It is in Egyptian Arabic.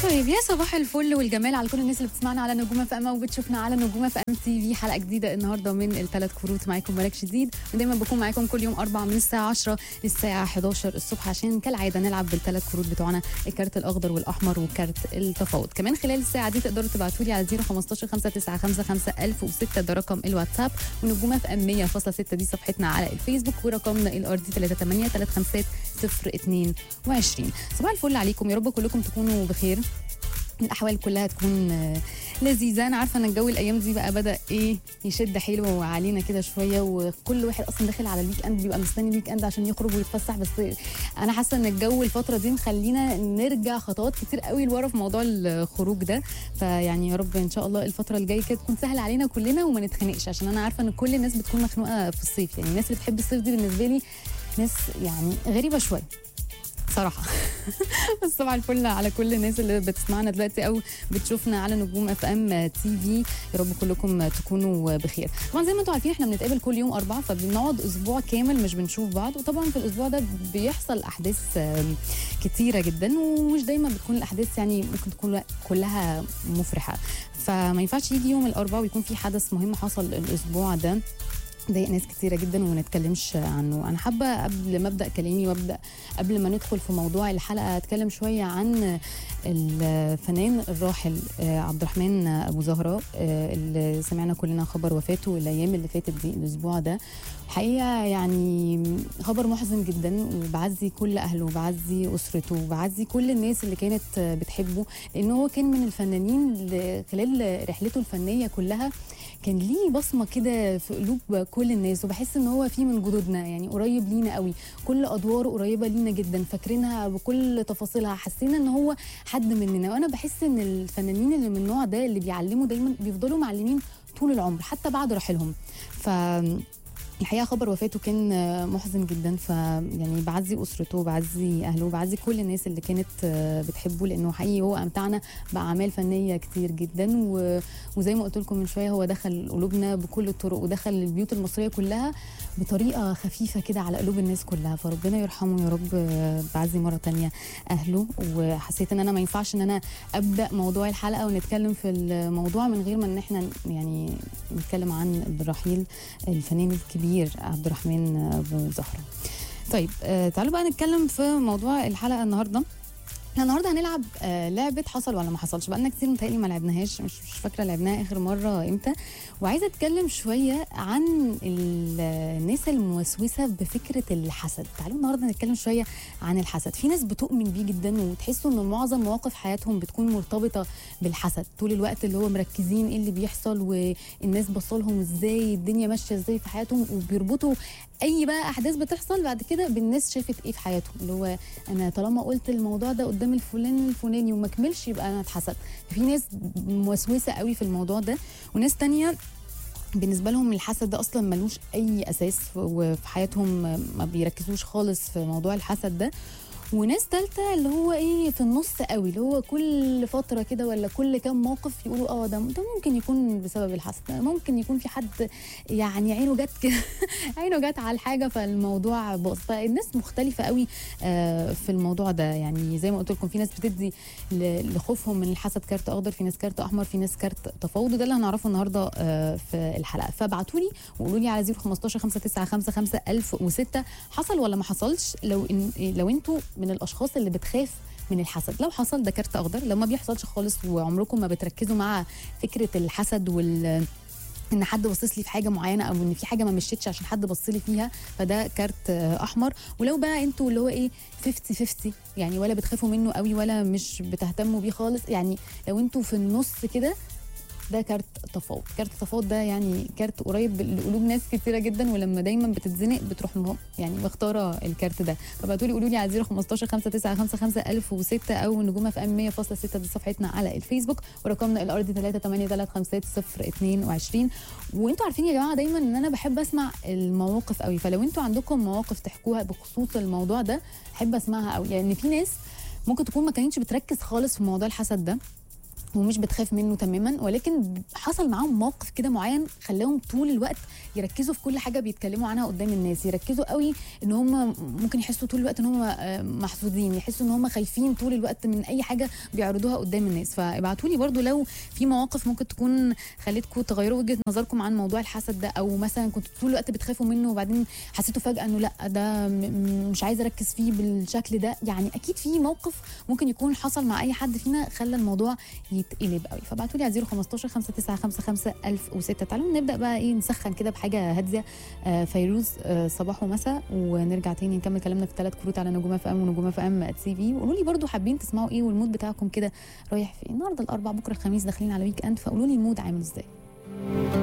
طيب يا صباح الفل والجمال على كل الناس اللي بتسمعنا على نجوم اف ام وبتشوفنا على نجوم اف ام تي في حلقه جديده النهارده من الثلاث كروت معاكم ملك شديد ودايما بكون معاكم كل يوم اربع من الساعه 10 للساعه 11 الصبح عشان كالعاده نلعب بالثلاث كروت بتوعنا الكارت الاخضر والاحمر وكارت التفاوض كمان خلال الساعه دي تقدروا تبعتوا لي على 015 595 1006 ده رقم الواتساب ونجوم اف ام 100.6 دي صفحتنا على الفيسبوك ورقمنا الارضي 38 35 022 صباح الفل عليكم يا رب كلكم تكونوا بخير الاحوال كلها تكون آه، لذيذه انا عارفه ان الجو الايام دي بقى بدا ايه يشد حيله علينا كده شويه وكل واحد اصلا داخل على الويك اند بيبقى مستني الويك اند عشان يخرج ويتفسح بس انا حاسه ان الجو الفتره دي مخلينا نرجع خطوات كتير قوي لورا في موضوع الخروج ده فيعني يا رب ان شاء الله الفتره الجايه كده تكون سهله علينا كلنا وما نتخانقش عشان انا عارفه ان كل الناس بتكون مخنوقه في الصيف يعني الناس اللي بتحب الصيف دي بالنسبه لي ناس يعني غريبه شويه صراحه بس طبعا الفل على كل الناس اللي بتسمعنا دلوقتي او بتشوفنا على نجوم اف ام تي في يا رب كلكم تكونوا بخير طبعا زي ما انتم عارفين احنا بنتقابل كل يوم اربعه فبنقعد اسبوع كامل مش بنشوف بعض وطبعا في الاسبوع ده بيحصل احداث آم، كتيره جدا ومش دايما بتكون الاحداث يعني ممكن تكون كلها مفرحه فما ينفعش يجي يوم الاربعاء ويكون في حدث مهم حصل الاسبوع ده ضايق ناس كتيرة جدا وما نتكلمش عنه أنا حابة قبل ما أبدأ كلامي وأبدأ قبل ما ندخل في موضوع الحلقة أتكلم شوية عن الفنان الراحل آه، عبد الرحمن أبو زهرة آه، اللي سمعنا كلنا خبر وفاته الأيام اللي فاتت دي الأسبوع ده الحقيقة يعني خبر محزن جدا وبعزي كل أهله وبعزي أسرته وبعزي كل الناس اللي كانت آه، بتحبه لأن هو كان من الفنانين اللي خلال رحلته الفنية كلها كان ليه بصمه كده في قلوب كل الناس وبحس ان هو في من جدودنا يعني قريب لينا قوي كل ادواره قريبه لينا جدا فاكرينها بكل تفاصيلها حسينا ان هو حد مننا وانا بحس ان الفنانين اللي من النوع ده اللي بيعلموا دايما بيفضلوا معلمين طول العمر حتى بعد رحيلهم ف الحقيقه خبر وفاته كان آه، محزن جدا ف يعني بعزي اسرته بعزي اهله بعزي كل الناس اللي كانت آه، بتحبه لانه حقيقي هو امتعنا باعمال فنيه كتير جدا و... وزي ما قلت لكم من شويه هو دخل قلوبنا بكل الطرق ودخل البيوت المصريه كلها بطريقه خفيفه كده على قلوب الناس كلها فربنا يرحمه يا رب آه، بعزي مره تانية اهله وحسيت ان انا ما ينفعش ان انا ابدا موضوع الحلقه ونتكلم في الموضوع من غير ما ان احنا يعني نتكلم عن الرحيل الفنان الكبير عبد الرحمن ابو زهره طيب آه تعالوا بقى نتكلم في موضوع الحلقه النهارده احنا النهارده هنلعب آه لعبه حصل ولا ما حصلش بقالنا كتير متهيألي ما لعبناهاش مش مش فاكره لعبناها اخر مره امتى وعايزه اتكلم شويه عن ال- الناس الموسوسه بفكره الحسد تعالوا النهارده نتكلم شويه عن الحسد في ناس بتؤمن بيه جدا وتحسوا ان معظم مواقف حياتهم بتكون مرتبطه بالحسد طول الوقت اللي هو مركزين ايه اللي بيحصل والناس بصلهم ازاي الدنيا ماشيه ازاي في حياتهم وبيربطوا اي بقى احداث بتحصل بعد كده بالناس شافت ايه في حياتهم اللي هو انا طالما قلت الموضوع ده قدام الفلان الفلاني وما كملش يبقى انا اتحسد في ناس موسوسه قوي في الموضوع ده وناس تانية بالنسبه لهم الحسد ده اصلا ملوش اي اساس وفي حياتهم ما بيركزوش خالص في موضوع الحسد ده وناس تالتة اللي هو ايه في النص قوي اللي هو كل فترة كده ولا كل كام موقف يقولوا اه ده ده ممكن يكون بسبب الحسد ممكن يكون في حد يعني عينه جت كده عينه جت على الحاجة فالموضوع باظ فالناس مختلفة قوي آه، في الموضوع ده يعني زي ما قلت لكم في ناس بتدي ل- لخوفهم من الحسد كارت اخضر في ناس كارت احمر في ناس كارت تفاوض ده اللي هنعرفه النهارده آه، في الحلقه فابعتوا لي وقولوا لي على 015 595 1006 حصل ولا ما حصلش لو إن لو انتوا من الاشخاص اللي بتخاف من الحسد لو حصل ده كارت اخضر لو ما بيحصلش خالص وعمركم ما بتركزوا مع فكره الحسد وال ان حد بصص لي في حاجه معينه او ان في حاجه ما مشيتش عشان حد بص لي فيها فده كارت آه، احمر ولو بقى انتوا اللي هو ايه 50 50 يعني ولا بتخافوا منه قوي ولا مش بتهتموا بيه خالص يعني لو انتوا في النص كده ده كارت تفاوض كارت التفاوض ده يعني كارت قريب لقلوب ناس كتيره جدا ولما دايما بتتزنق بتروح م- يعني مختاره الكارت ده فبعتوا لي قولوا لي على 015 595 1006 او نجومه في ام 100.6 دي صفحتنا على الفيسبوك ورقمنا الارضي 38335 وانتوا عارفين يا جماعه دايما ان انا بحب اسمع المواقف قوي فلو انتوا عندكم مواقف تحكوها بخصوص الموضوع ده احب اسمعها قوي يعني في ناس ممكن تكون ما كانتش بتركز خالص في موضوع الحسد ده ومش بتخاف منه تماما ولكن حصل معاهم موقف كده معين خلاهم طول الوقت يركزوا في كل حاجه بيتكلموا عنها قدام الناس يركزوا قوي ان هم ممكن يحسوا طول الوقت ان هم آه، محظوظين يحسوا ان هم خايفين طول الوقت من اي حاجه بيعرضوها قدام الناس فابعتوا لي برضو لو في مواقف ممكن تكون خلتكم تغيروا وجهه نظركم عن موضوع الحسد ده او مثلا كنتوا طول الوقت بتخافوا منه وبعدين حسيتوا فجاه انه لا ده م- م- مش عايزه اركز فيه بالشكل ده يعني اكيد في موقف ممكن يكون حصل مع اي حد فينا خلى الموضوع يتقلب قوي فابعتوا لي على 015 5955 1006 تعالوا نبدا بقى ايه نسخن كده بحاجه هاديه آه فيروز آه صباح ومساء ونرجع تاني نكمل كلامنا في ثلاث كروت على نجوم اف ام ونجوم اف ام تي في وقولوا لي برضو حابين تسمعوا ايه والمود بتاعكم كده رايح فين النهارده الاربع بكره الخميس داخلين على ويك اند فقولوا لي المود عامل ازاي